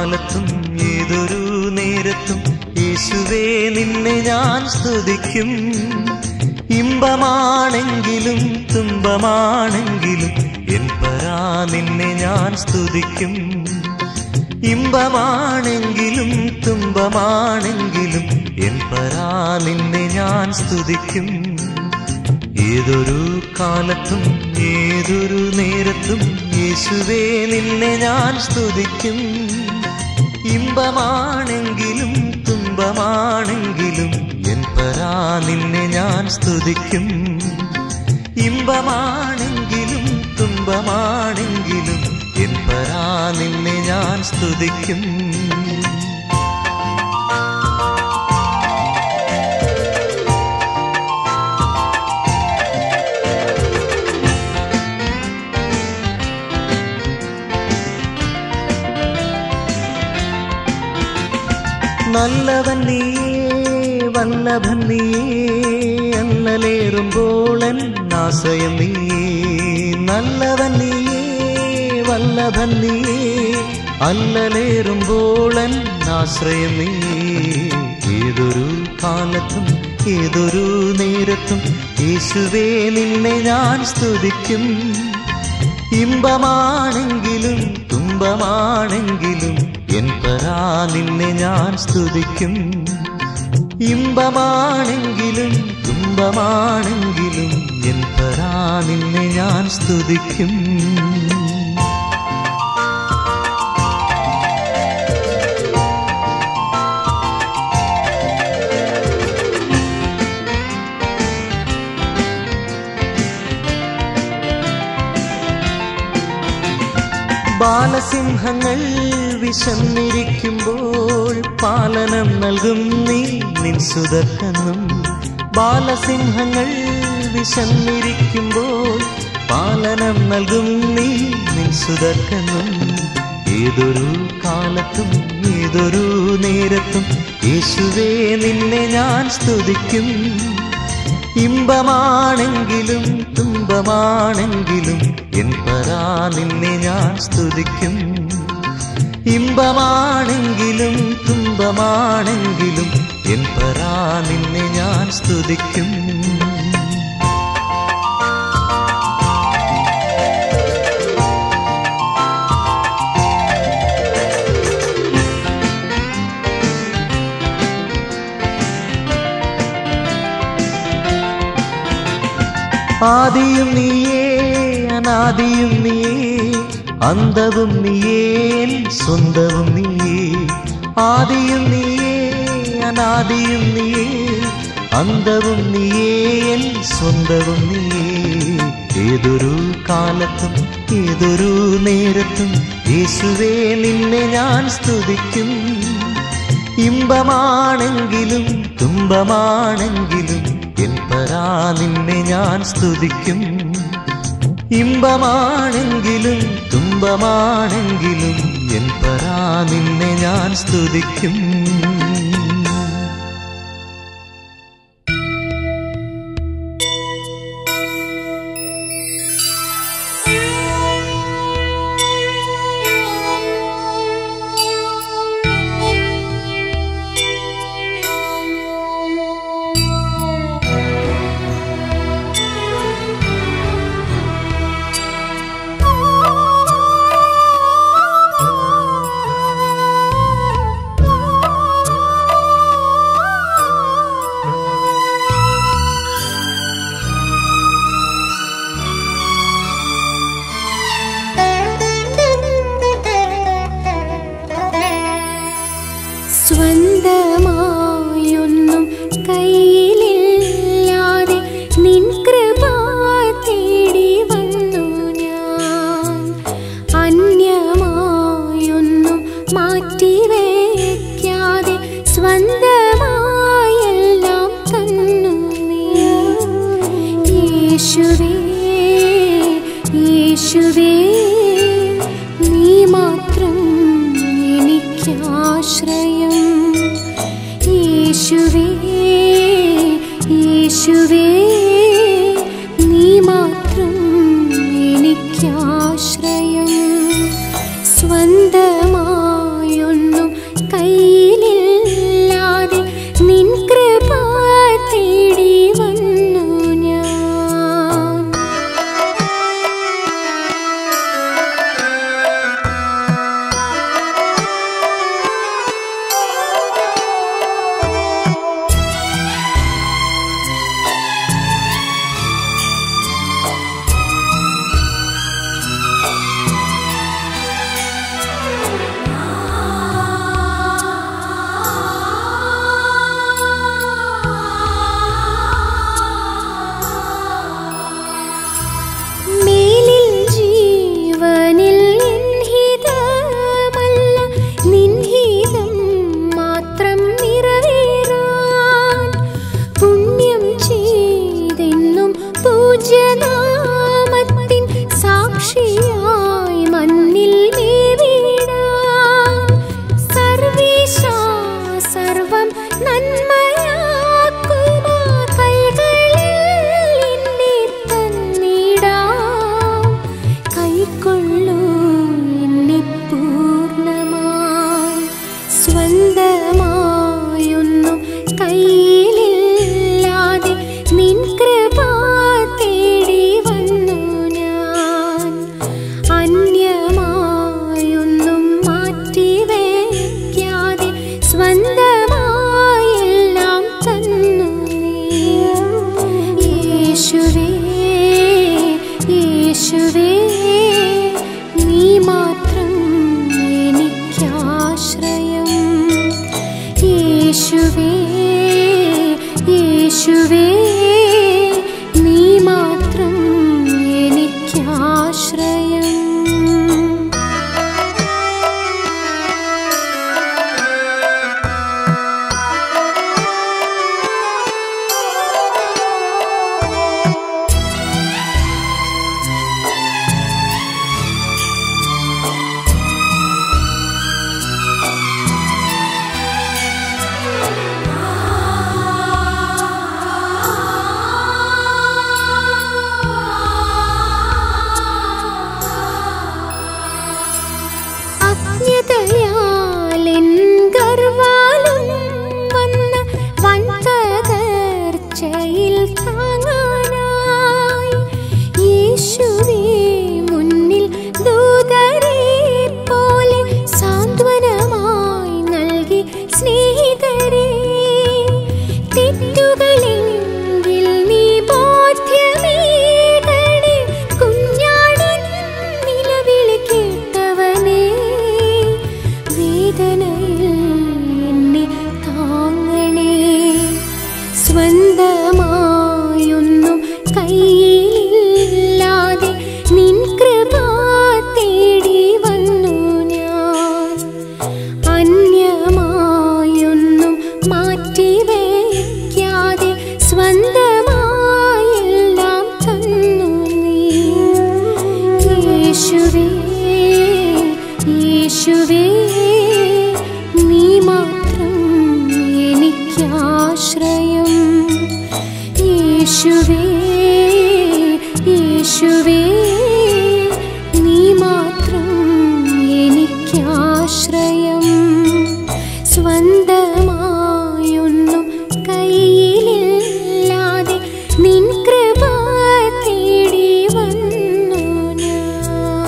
കാലത്തും ഏതൊരു നേരത്തും യേശുവേ നിന്നെ ഞാൻ സ്തുതിക്കും ഇമ്പമാണെങ്കിലും തുമ്പമാണെങ്കിലും എൻ പരാ നിന്നെ ഞാൻ സ്തുതിക്കും ഇമ്പമാണെങ്കിലും തുമ്പമാണെങ്കിലും എൻ പരാ നിന്നെ ഞാൻ സ്തുതിക്കും ഏതൊരു കാലത്തും ഏതൊരു നേരത്തും യേശുവേ നിന്നെ ഞാൻ സ്തുതിക്കും ഇമ്പമാണെങ്കിലും തുമ്പമാണെങ്കിലും എൻ പരാ നിന്നെ ഞാൻ സ്തുതിക്കും ഇമ്പമാണെങ്കിലും തുമ്പമാണെങ്കിലും എൻ പരാ നിന്നെ ഞാൻ സ്തുതിക്കും നല്ലവൻ നീയേ വല്ലഭൻ നീയേ അല്ലലേറുമ്പോളൻ ആശയം നീയേ നല്ലവൻ നീയേ വല്ലഭൻ നീയേ അല്ലലേറുമ്പോളൻ ആശ്രയം നീയേ ഏതൊരു കാലത്തും ഏതൊരു നേരത്തും യേശുവേ നിന്നെ ഞാൻ സ്തുതിക്കും ഇമ്പമാണെങ്കിലും തുമ്പമാണെങ്കിലും എൻ പരാ നിന്നെ ഞാൻ സ്തുതിക്കും ഇമ്പമാണെങ്കിലും തുമ്പമാണെങ്കിലും എൻ പരാ നിന്നെ ഞാൻ സ്തുതിക്കും ബാലസിംഹങ്ങൾ വിശന്നിരിക്കുമ്പോൾ പാലനം നൽകും നീ നിൻ സുതർക്കെന്നും ബാലസിംഹങ്ങൾ വിശന്നിരിക്കുമ്പോൾ പാലനം നൽകും നീ നിൻ സുതർക്കെന്നും ഏതൊരു കാലത്തും ഏതൊരു നേരത്തും യേശുവേ നിന്നെ ഞാൻ സ്തുതിക്കും ഇമ്പമാണെങ്കിലും തുമ്പമാണെങ്കിലും എൻ പരാ നിന്നെ ഞാൻ സ്തുതിക്കും ഇമ്പമാണെങ്കിലും തുമ്പമാണെങ്കിലും എൻ പരാ നിന്നെ ഞാൻ സ്തുതിക്കും ആദിയും നീയേ അനാദിയും നീയേ അന്തവും നീയേ എൻ സ്വന്തവും നീയേ ആദിയും നീയേ അനാദിയും നീയേ അന്തവും നീയേ എൻ സ്വന്തവും നീയേ ഏതൊരു കാലത്തും ഏതൊരു നേരത്തും യേശുവേ നിന്നെ ഞാൻ സ്തുതിക്കും ഇമ്പമാണെങ്കിലും തുമ്പമാണെങ്കിലും എൻ പരാ നിന്നെ ഞാൻ സ്തുതിക്കും ഇമ്പമാണെങ്കിലും തുമ്പമാണെങ്കിലും എൻ പരാ നിന്നെ ഞാൻ സ്തുതിക്കും സ്വന്തമായൊന്നും കയ്യിലില്ലാതെ നിൻ കൃപ തേടി വന്നു ഞാൻ അന്യമായൊന്നും മാറ്റിവെക്കാതെ സ്വന്തമായെല്ലാം തന്നു നീ യേശുവേ യേശുവേ നീ മാത്രം എനിക്കാശ്രയം യേശുവേ യേശുവേ നീ മാത്രം എനിക്കാശ്രയം സ്വന്തമായൊന്നും യേശുവേ നീ മാത്രം എനിക്കാശ്രയം യേശുവേ യേശുവേ നീ മാത്രം എനിക്കാശ്രയം അജ്ഞതയാലെൻ ഗർവാലും വന്ന വൻതകർച്ചയിൽ താങ്ങാനായി യേശുവേ മുന്നിൽ ദൂതരെ പോലെ സാന്ത്വനമായി നൽകി സ്നേഹിതരെ തെറ്റുകളെങ്കിൽ നീ ബോധ്യമേകണേ കുഞ്ഞാടിൻ നിലവിളി കേട്ടവനേ വേദനയിൽ എന്നെ താങ്ങണേ സ്വന്തമായൊന്നും കയ്യിലില്ലാതെ നിൻ കൃപ തേടി വന്നു ഞാൻ അന്യമായൊന്നും മാറ്റിവെക്കാതെ സ്വന്തമായെല്ലാം തന്നു നീ യേശുവേ യേശുവേ നീ മാത്രം എനിക്കാശ്രയം യേശുവേ യേശുവേ നീ മാത്രം എനിക്കാശ്രയം സ്വന്തമായൊന്നും കയ്യിലില്ലാതെ നിൻ കൃപ തേടി വന്നു ഞാൻ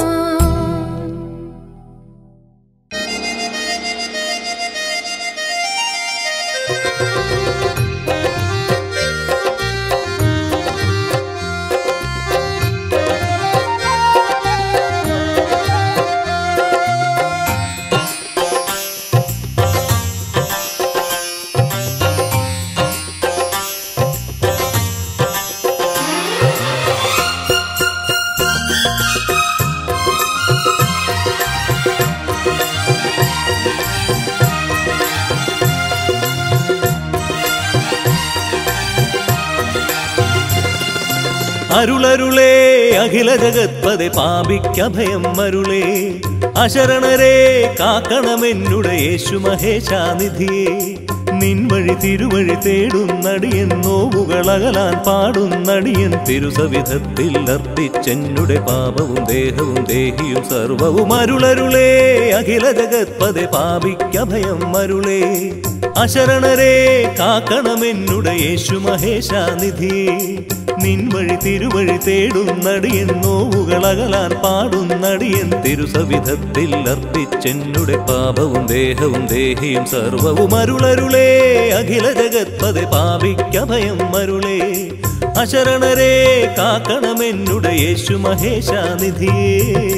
അരുളരുളേ അഖില ജഗത്പതെ പാപിക്കഭയം അരുളേ അശരണരെ കാക്കണമെന്നുടെ യേശു മഹേശാനിധിയെ നിൻ വഴി തിരുവഴി തേടുന്നടിയൻ നോവുകളകലാൻ പാടുന്നടിയൻ തിരുസവിധത്തിൽ അർപ്പിച്ചെന്നുടെ പാപവും ദേഹവും ദേഹിയും സർവവും അരുളരുളേ അഖില ജഗത്പതെ പാപിക്കഭയം അരുളേ അശരണരെ കാക്കണമെന്നുടെ യേശു മഹേശാനിധിയെ നിൻ വഴി തിരുവഴി തേടുന്നടിയൻ നോവുകളകലാൻ പാടുന്നടിയൻ തിരുസവിധത്തിൽ അർപ്പിച്ചെന്നുടെ പാപവും ദേഹവും ദേഹിയും സർവവും അരുളരുളേ അഖില ജഗത്പതെ പാപിക്കഭയം അരുളേ അശരണരെ കാക്കണമെന്നുടെ യേശു മഹേശാനിധിയേ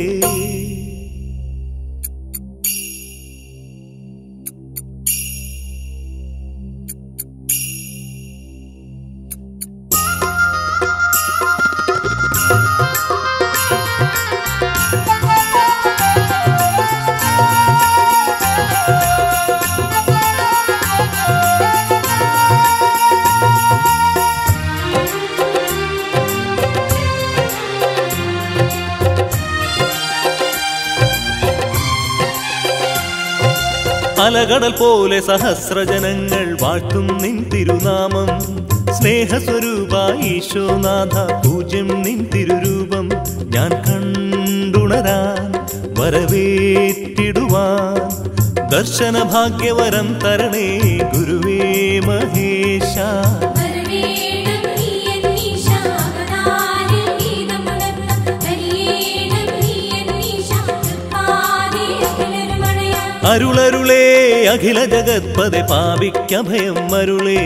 അലകടൽ പോലെ സഹസ്രജനങ്ങൾ വാഴ്ത്തും നിൻ തിരുനാമം സ്നേഹസ്വരൂപ ഈശോനാഥ പൂജ്യം നിൻ തിരുരൂപം ഞാൻ കണ്ടുണരാൻ വരവേറ്റിടുവാൻ ദർശന ഭാഗ്യവരം തരണേ ഗുരുവേ മഹേശ വരവേണം നീ എന്നീശ അവതാരിൽ ഗീതമുണർത്ത വരിയേണം നീ എന്നീശ തൃപ്പാദേ അഖിലരുമണയാ അരുളരുളേ അഖില ജഗത്പതെ പാപിക്കഭയം അരുളേ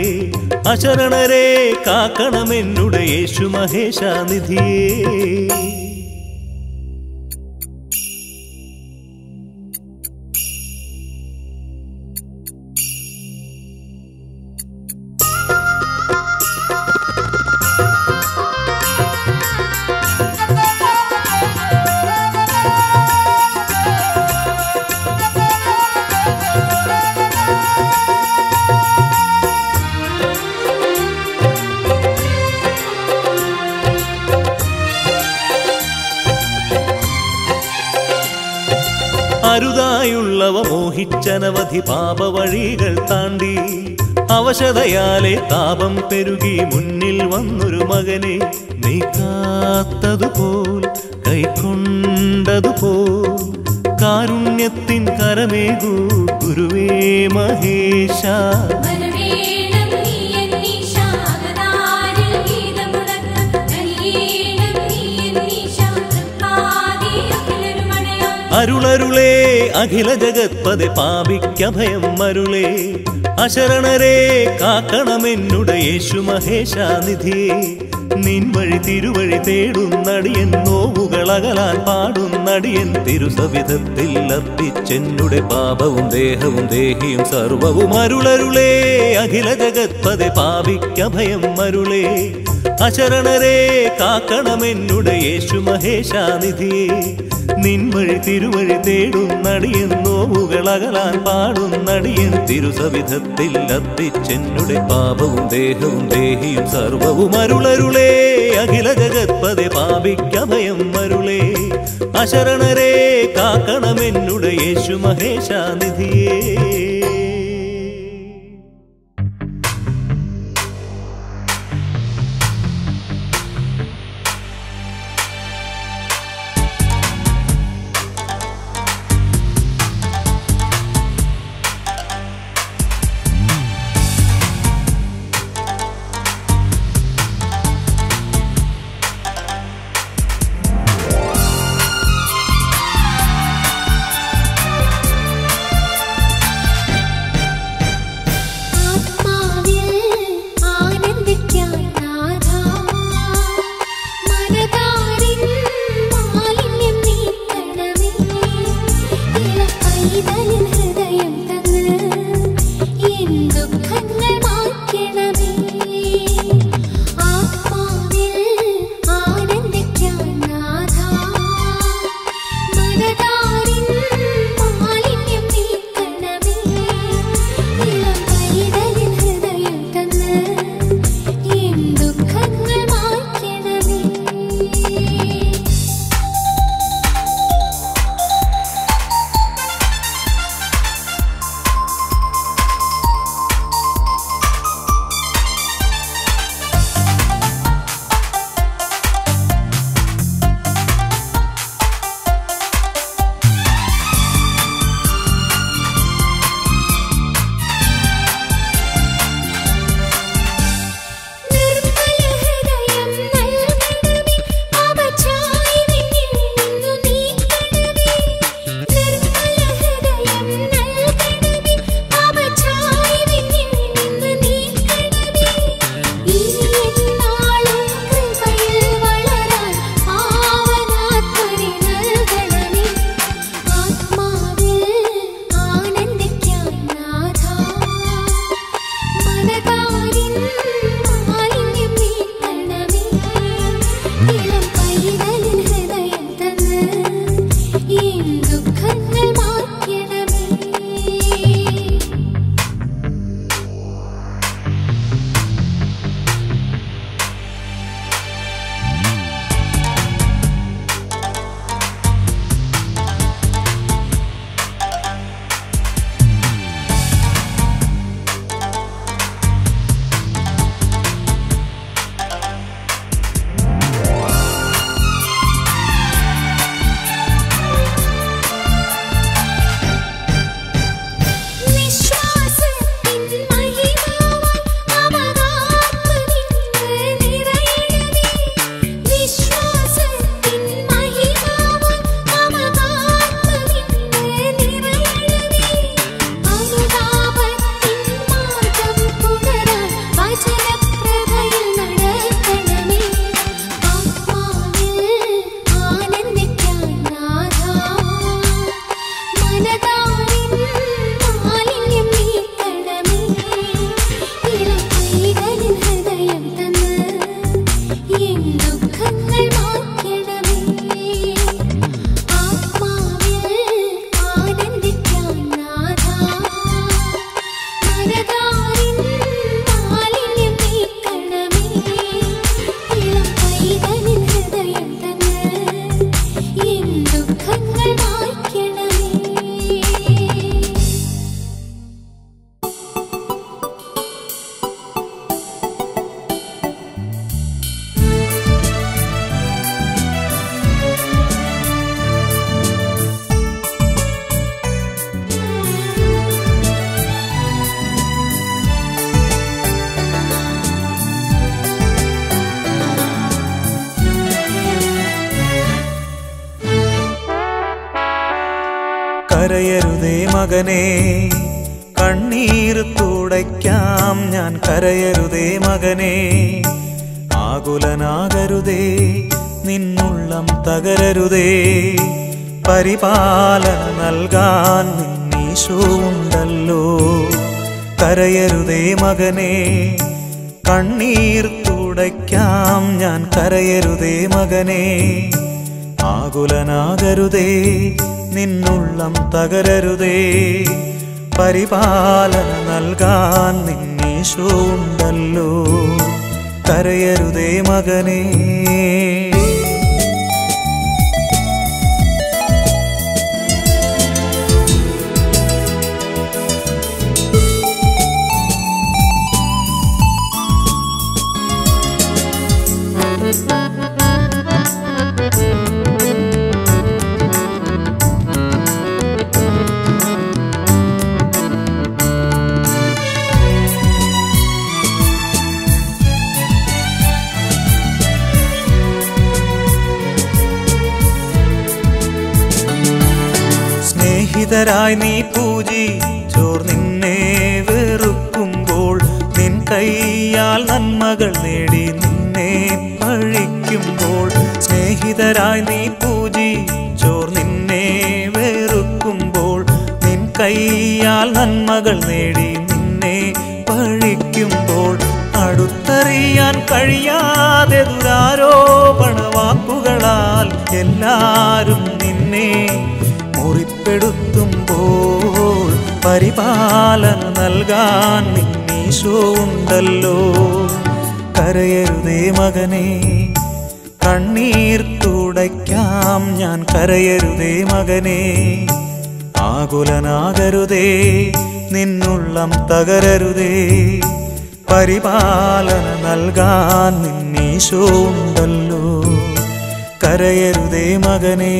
അശരണരെ കാക്കണമെന്നുടെ യേശു മഹേശാനിധിയേ അരുതായുള്ളവ മോഹിച്ചനവധി പാപവഴികൾ താണ്ടി അവശതയാലെ താപം പെരുകി മുന്നിൽ വന്നൊരു മകനെ നീ കാത്തതുപോൽ കൈക്കൊണ്ടതുപോൽ കാരുണ്യത്തിൻ കരമേകൂ ഗുരുവേ മഹേശ വരവേണം നീ എന്നീശ അകതാരിൽ ഗീതമുണർത്ത കനിയേണം നീ എന്നീശ തൃപ്പാദി അഖിലരുമണയാ അരുളരുളേ അഖില ജഗത്പതെ പാപിക്കഭയം മരുളേ അശരണരെ കാക്കണമെന്നുടെ യേശു മഹേശാനിധിയെ നിൻ വഴി തിരുവഴി തേടുന്നടിയൻ നോവുകളകലാൻ പാടുന്നടിയൻ തിരുസവിധത്തിൽ അർപ്പിച്ചെന്നുടെ പാപവും ദേഹവും ദേഹിയും സർവവും അരുളരുളേ അഖില ജഗത്പതെ പാപിക്കഭയം മരുളേ അശരണരെ കാക്കണമെന്നുടെ യേശു മഹേശാനിധിയെ നിൻ വഴി തിരുവഴി തേടുന്നടിയൻ നോവുകളകലാൻ പാടുന്നടിയൻ തിരുസവിധത്തിൽ അർപ്പിച്ചെന്നുടെ പാപവും ദേഹവും ദേഹിയും സർവവും അരുളരുളേ അഖില ജഗത്പതെ പാപിക്കഭയം മരുളേ അശരണരെ കാക്കണമെന്നുടെ യേശു മഹേശാനിധിയേ കരയരുതേ മകനെ കണ്ണീർ തുടയ്ക്കാം ഞാൻ കരയരുതേ മകനെ ആകുലനാകരുതേ നിന്നുള്ളം തകരരുതേ പരിപാലന നൽകാൻ നിന്നീശോ ഉണ്ടല്ലോ കരയരുതേ മകനെ കണ്ണീർ തുടയ്ക്കാം ഞാൻ കരയരുതേ മകനെ ആകുലനാകരുതേ നിന്നുള്ളം തകരരുതേ പരിപാലന നൽകാൻ നിന്നീശോ ഉണ്ടല്ലോ കരയരുതേ മകനേ സ്നേഹിതരായി നീ പൂജി ചോർ നിന്നെ വെറുക്കുമ്പോൾ നിൻ കൈയാൽ നന്മകൾ നേടി നിന്നെ പഴിക്കുമ്പോൾ സ്നേഹിതരായി നീ പൂജി ചോർ നിന്നെ വെറുക്കുമ്പോൾ നിൻ കൈയാൽ നന്മകൾ നേടി നിന്നെ പഴിക്കുമ്പോൾ അടുത്തറിയാൻ കഴിയാതെ ദുരാരോപണ വാക്കുകളാൽ എല്ലാരും നിന്നെ മുറിപ്പെടുത്തുമ്പോൾ പരിപാലന നൽകാൻ നിന്നീശോ ഉണ്ടല്ലോ കരയരുതേ മകനെ കണ്ണീർ തുടയ്ക്കാം ഞാൻ കരയരുതേ മകനെ ആകുലനാകരുതേ നിന്നുള്ളം തകരരുതേ പരിപാലന നൽകാൻ നിന്നീശോ ഉണ്ടല്ലോ കരയരുതേ മകനേ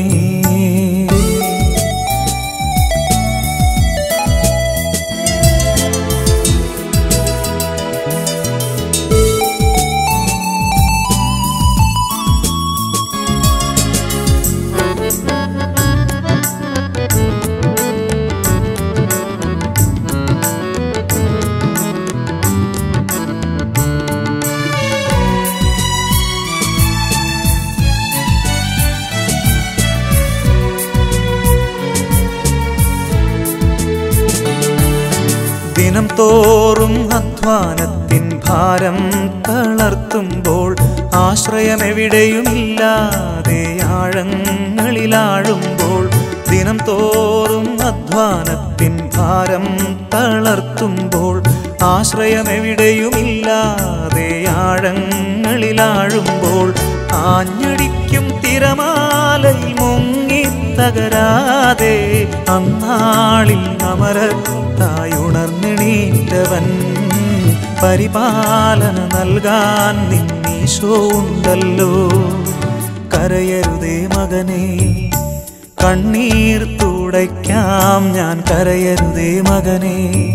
ദിനം തോറും അധ്വാനത്തിൻ ഭാരം തളർത്തുമ്പോൾ ആശ്രയമെവിടെയുമില്ലാതെ ആഴങ്ങളിലാഴുമ്പോൾ ദിനം തോറും അധ്വാനത്തിൻ ഭാരം തളർത്തുമ്പോൾ ആശ്രയമെവിടെയുമില്ലാതെ ആഴങ്ങളിലാഴുമ്പോൾ ആഞ്ഞടിക്കും തിരമാലയിൽ മുങ്ങി തകരാതെ അന്നാളിൽ അമരത്തായി ഉണർന്നെണീറ്റവൻ പരിപാലന നൽകാൻ നിന്നീശോ ഉണ്ടല്ലോ കരയരുതേ മകനെ കണ്ണീർ തുടയ്ക്കാം ഞാൻ കരയരുതേ മകനെ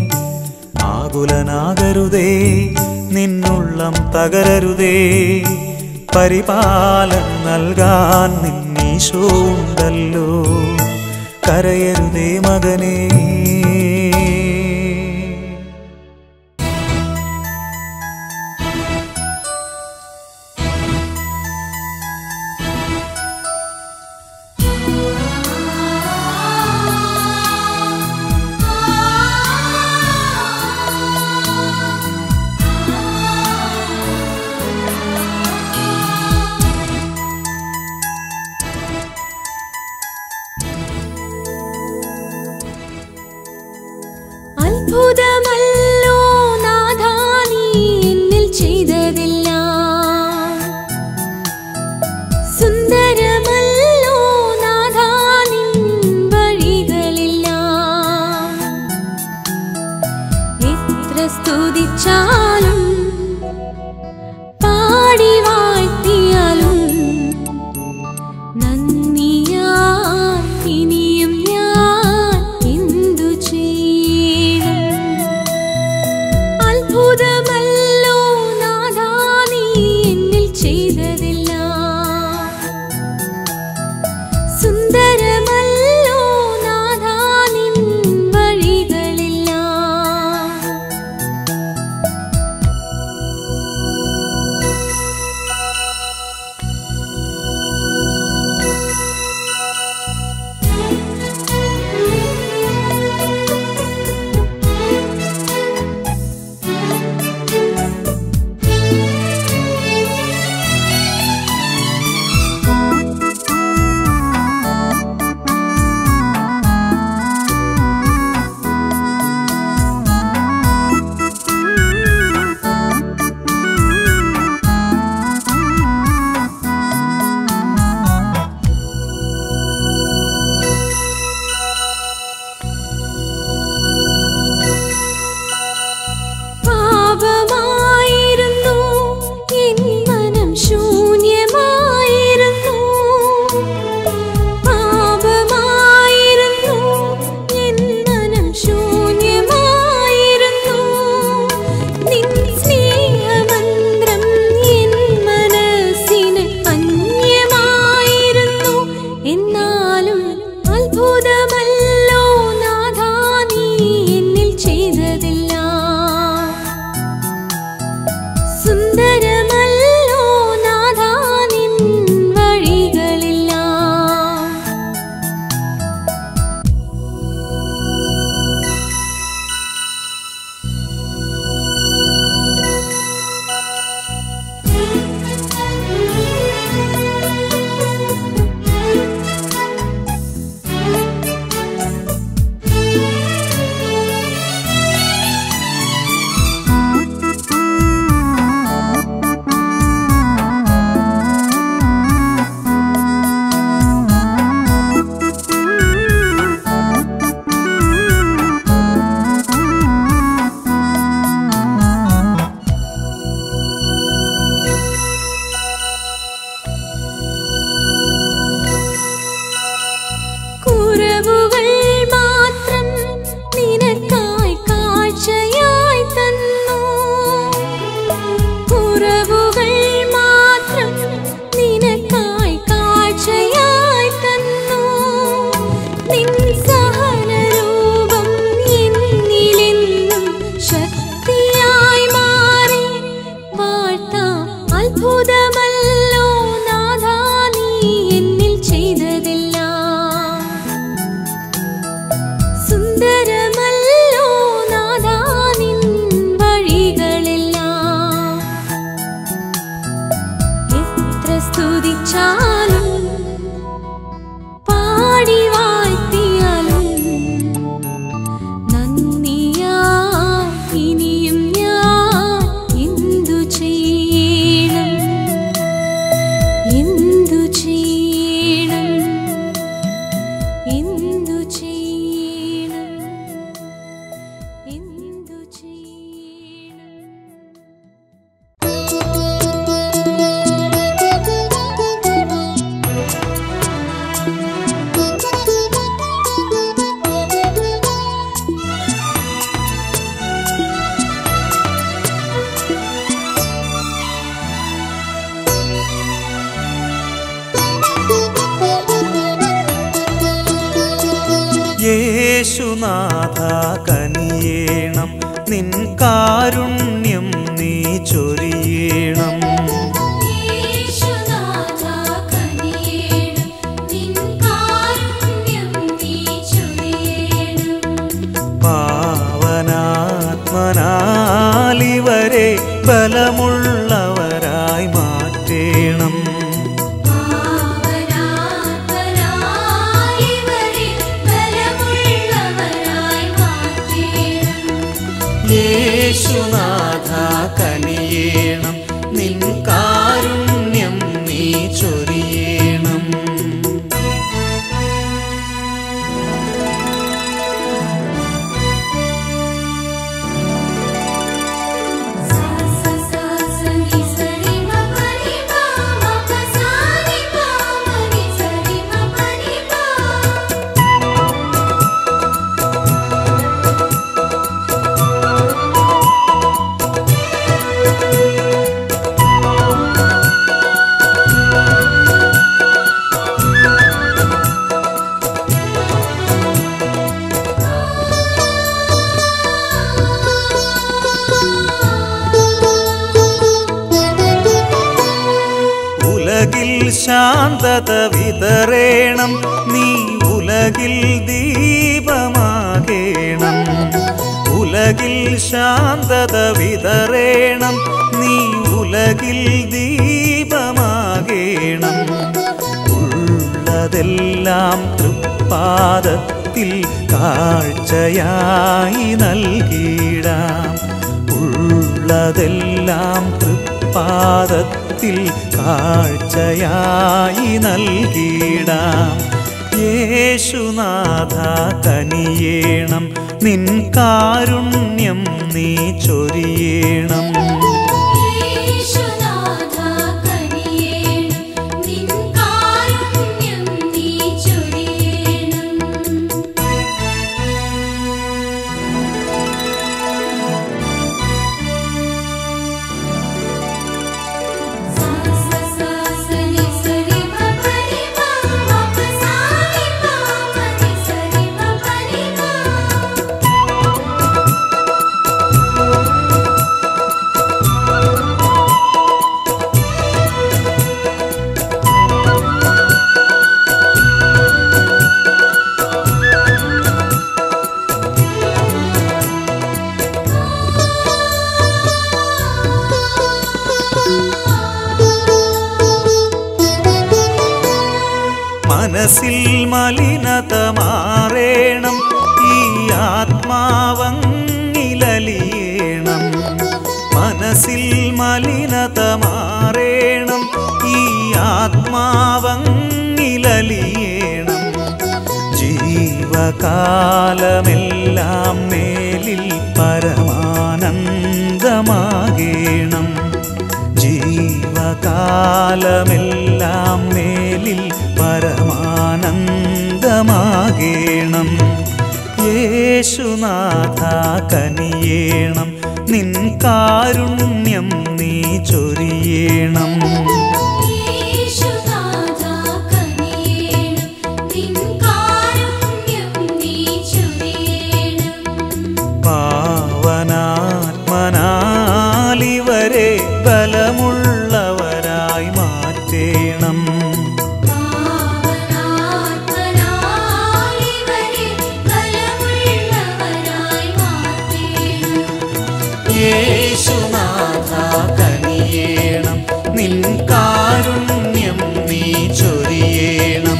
ആകുലനാകരുതേ നിന്നുള്ളം തകരരുതേ പരിപാലന നൽകാൻ നിന്നീശോ ഉണ്ടല്ലോ കരയരുതേ മകനേ യേശുനാഥ കനിയേണം നിൻ കാരുണ്യം നീ ചൊരിയേണം യേശുനാഥാ കനിയേണം നിൻ കാരുണ്യം നീ ചൊരിയേണം പാവനാത്മനാലിവരെ ബലമുള്ളവരായി മാറ്റേണം പാവനാത്മനായിവരെ ബലമുള്ളവരായി മാറ്റേണം യേശുനാഥ കനിയേണം നിൻ കാരുണ്യം നീ ചൊരിയേണം സ സ സ സനി സരി മ പനി പ മ പ സാനി പ മനി സരി മ പനി പ ഉലകിൽ ശാന്തത വിതറേണം നീ ഉലകിൽ ദീപമാകേണം ഉലകിൽ ശാന്തത വിതറേണം നീ ഉലകിൽ ദീപമാകേണം ഉള്ളതെല്ലാം തൃപ്പാദത്തിൽ കാഴ്ചയായി നൽകിടാം ഉള്ളതെല്ലാം തൃപ്പാദത്തിൽ കാഴ്ചയായി നൽകിടാം യേശുനാഥ കനിയേണം നിൻ കാരുണ്യം നീ ചൊരിയേണം യേശുനാഥാ കനിയേണം നിൻ കാരുണ്യം നീ ചൊരിയേണം സ സ സ സനി സരി മ പനി പ മ പ സാനി പ മനി സരി മ പനി പ മനസ്സിൽ മലിനത മാറേണം ഈ ആത്മാവങ്ങിലലിയേണം മനസ്സിൽ മലിനത മാറേണം ഈ ആത്മാവങ്ങിലലിയേണം ജീവകാലമെല്ലാം മേലിൽ പരമാനന്ദമാകേണം ജീവകാലമെല്ലാം മേലിൽ പരമാനന്ദമാകേണം യേശുനാഥ കനിയേണം നിൻ കാരുണ്യം നീ ചൊരിയേണം യേശുനാഥാ കനിയേണം നിൻ കാരുണ്യം നീ ചൊരിയേണം പാവനാത്മനാലിവരെ ബലമുള്ളവരായി മാറ്റേണം പാവനാത്മനായിവരെ ബലമുള്ളവരായി മാറ്റേണം യേശുനാഥ കനിയേണം നിൻ കാരുണ്യം നീ ചൊരിയേണം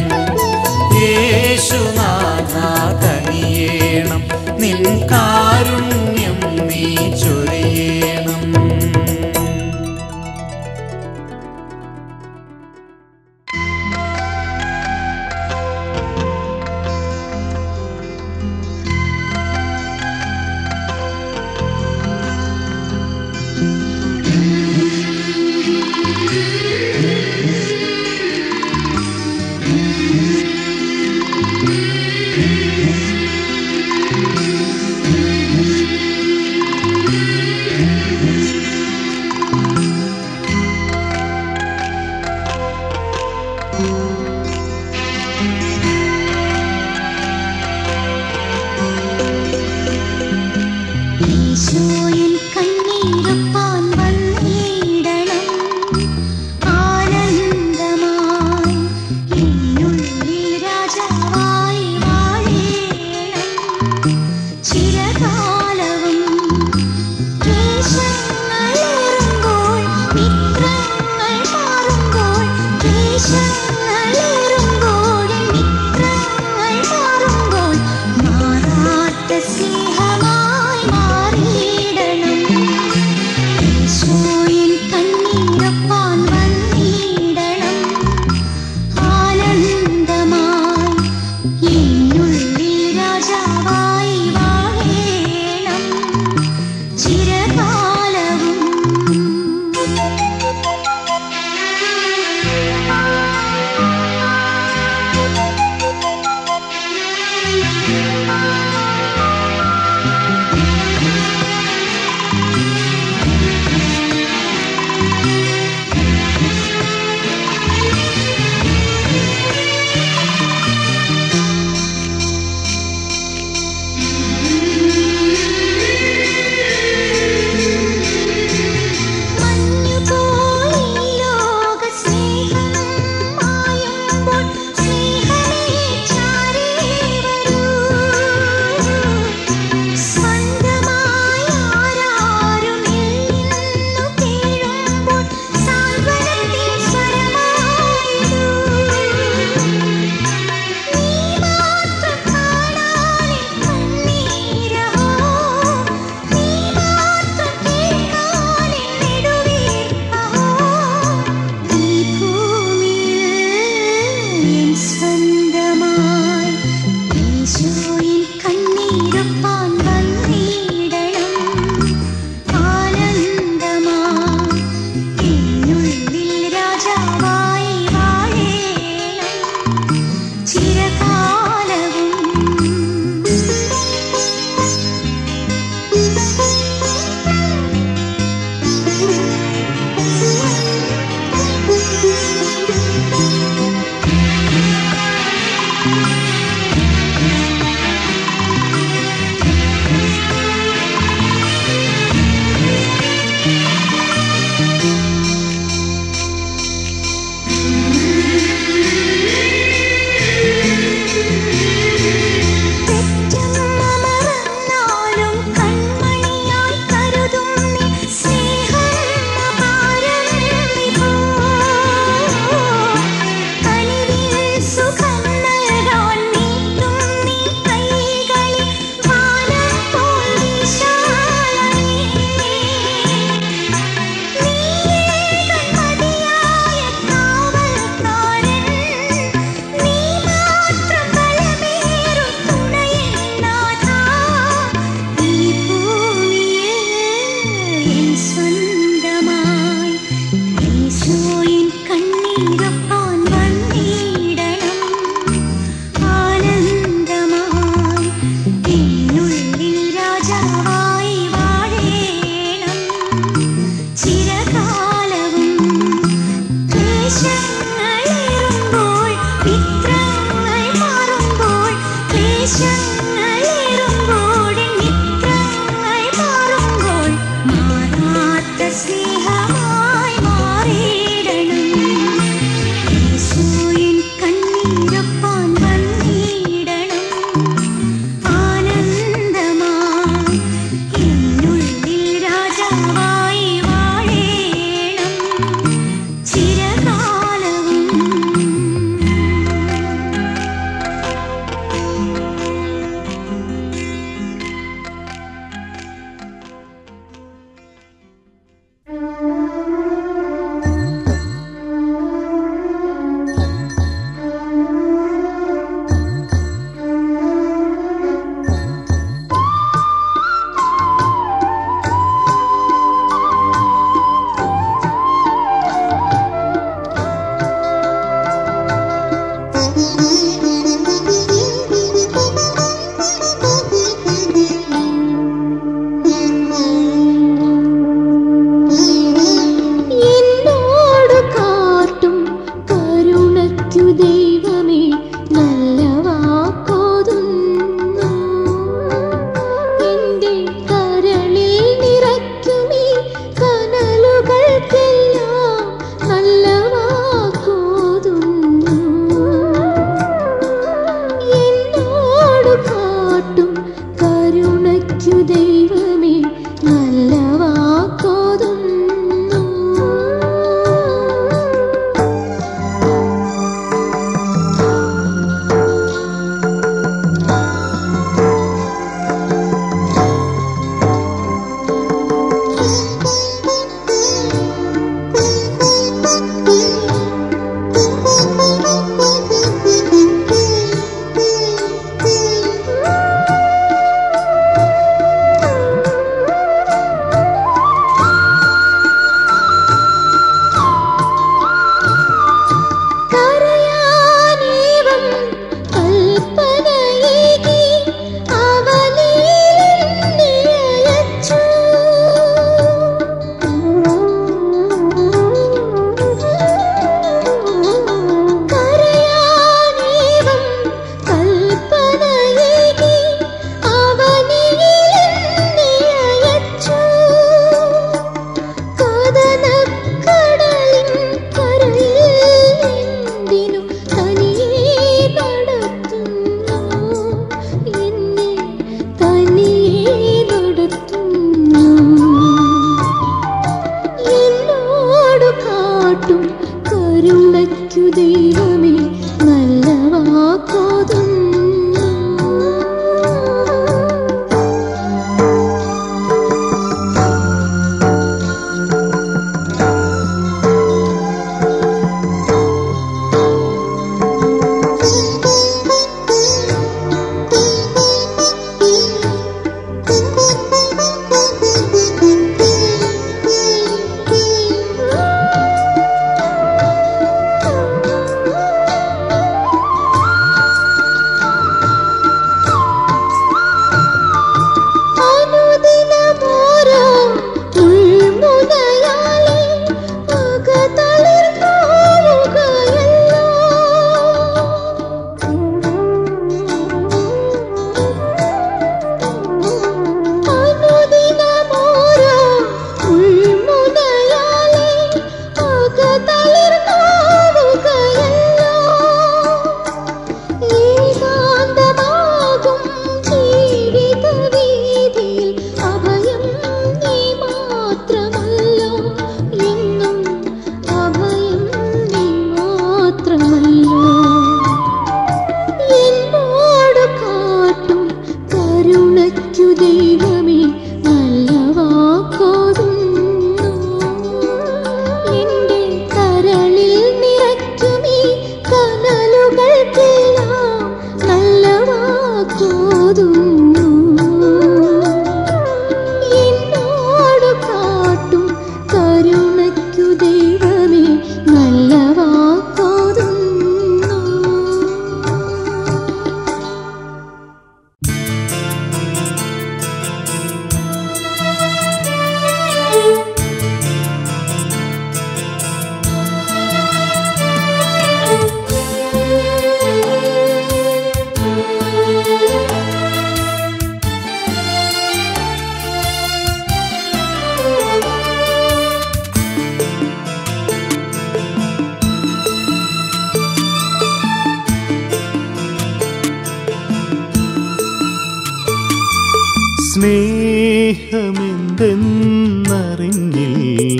യേശുനാഥ കനിയേണം നിൻ കാരുണ്യം നീ ചൊരിയേണം യേശുനാഥാ സ്നേഹമെന്തെന്നറിഞ്ഞില്ല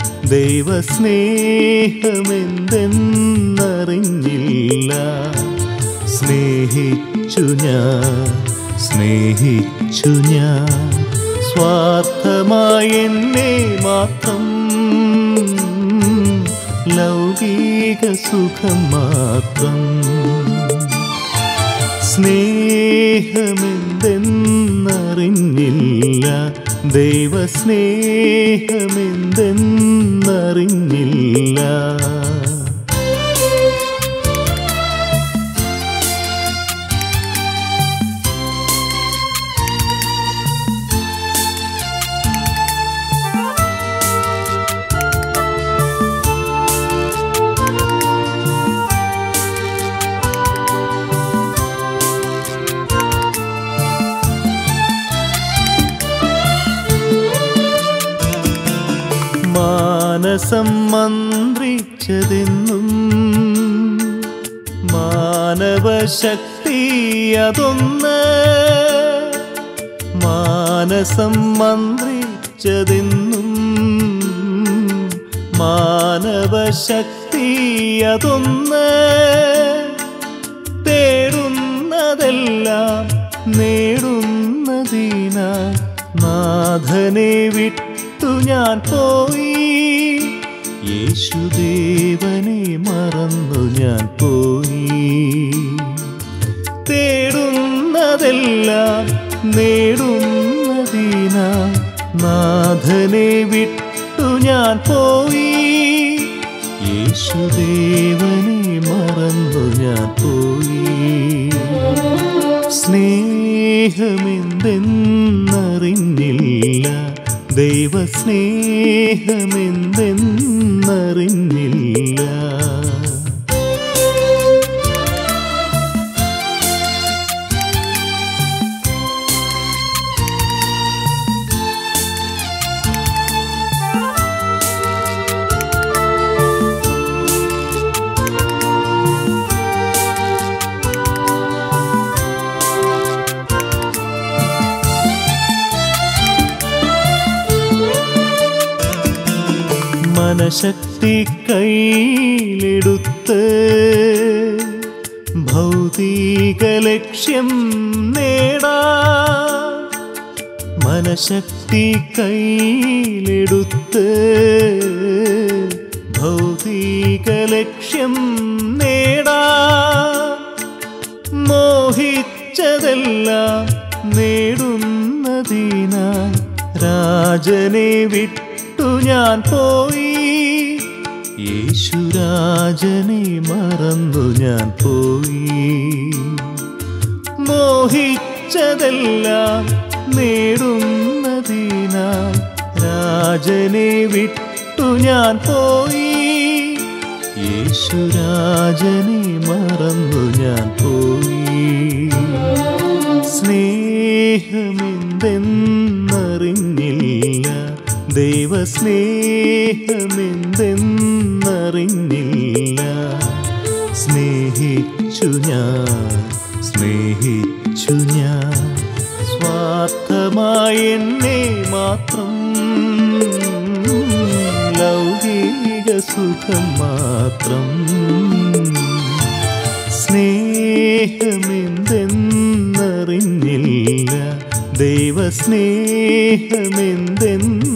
ദൈവസ്നേഹമെന്തെന്നറിഞ്ഞില്ല സ്നേഹിച്ചു ഞാൻ സ്നേഹിച്ചു ഞാൻ സ്വാർത്ഥമായി എന്നെ മാത്രം ലൗകിക സുഖം മാത്രം സ്നേഹമെന്തെന്നറിഞ്ഞില്ല ദൈവസ്നേഹമെന്തെന്നറിഞ്ഞില്ല മാനസം മന്ത്രിച്ചതെന്നും മാനവശക്തി അതൊന്ന് മാനസം മന്ത്രിച്ചതെന്നും മാനവശക്തി അതൊന്ന് തേടുന്നതെല്ലാം നേടുന്നതിന നാഥനെ വിട്ടു ഞാൻ പോയി യേശുദേവനെ മറന്നു ഞാൻ പോയി തേടുന്നതെല്ലാം നേടുന്നതിന നാഥനെ വിട്ടു ഞാൻ പോയി യേശുദേവനെ മറന്നു ഞാൻ പോയി സ്നേഹമെന്തെന്നറിഞ്ഞില്ല ദൈവസ്നേഹമെന്തെന്നറിഞ്ഞില്ല മനശക്തി കയ്യിലെടുത്ത് ഭൗതിക ലക്ഷ്യം നേടാ മനശക്തി കയ്യിലെടുത്ത് ഭൗതിക ലക്ഷ്യം നേടാ മോഹിച്ചതെല്ലാം നേടുന്നതിനാൽ രാജനെ വിട്ടു ഞാൻ പോയി യേശുരാജനെ മറന്നു ഞാൻ പോയി മോഹിച്ചതെല്ലാം നേടുന്നതിനാൽ രാജനെ വിട്ടു ഞാൻ പോയി യേശുരാജനെ മറന്നു ഞാൻ പോയി സ്നേഹമെന്തെന്നറിഞ്ഞില്ല ദൈവസ്നേഹമെന്തെന്നറിഞ്ഞില്ല സ്നേഹിച്ചു ഞാൻ സ്നേഹിച്ചു ഞാൻ സ്വാർത്ഥമായി എന്നെ മാത്രം ലൗകിക സുഖം മാത്രം സ്നേഹമെന്തെന്നറിഞ്ഞില്ല ദൈവസ്നേഹമെന്തെന്നറിഞ്ഞില്ല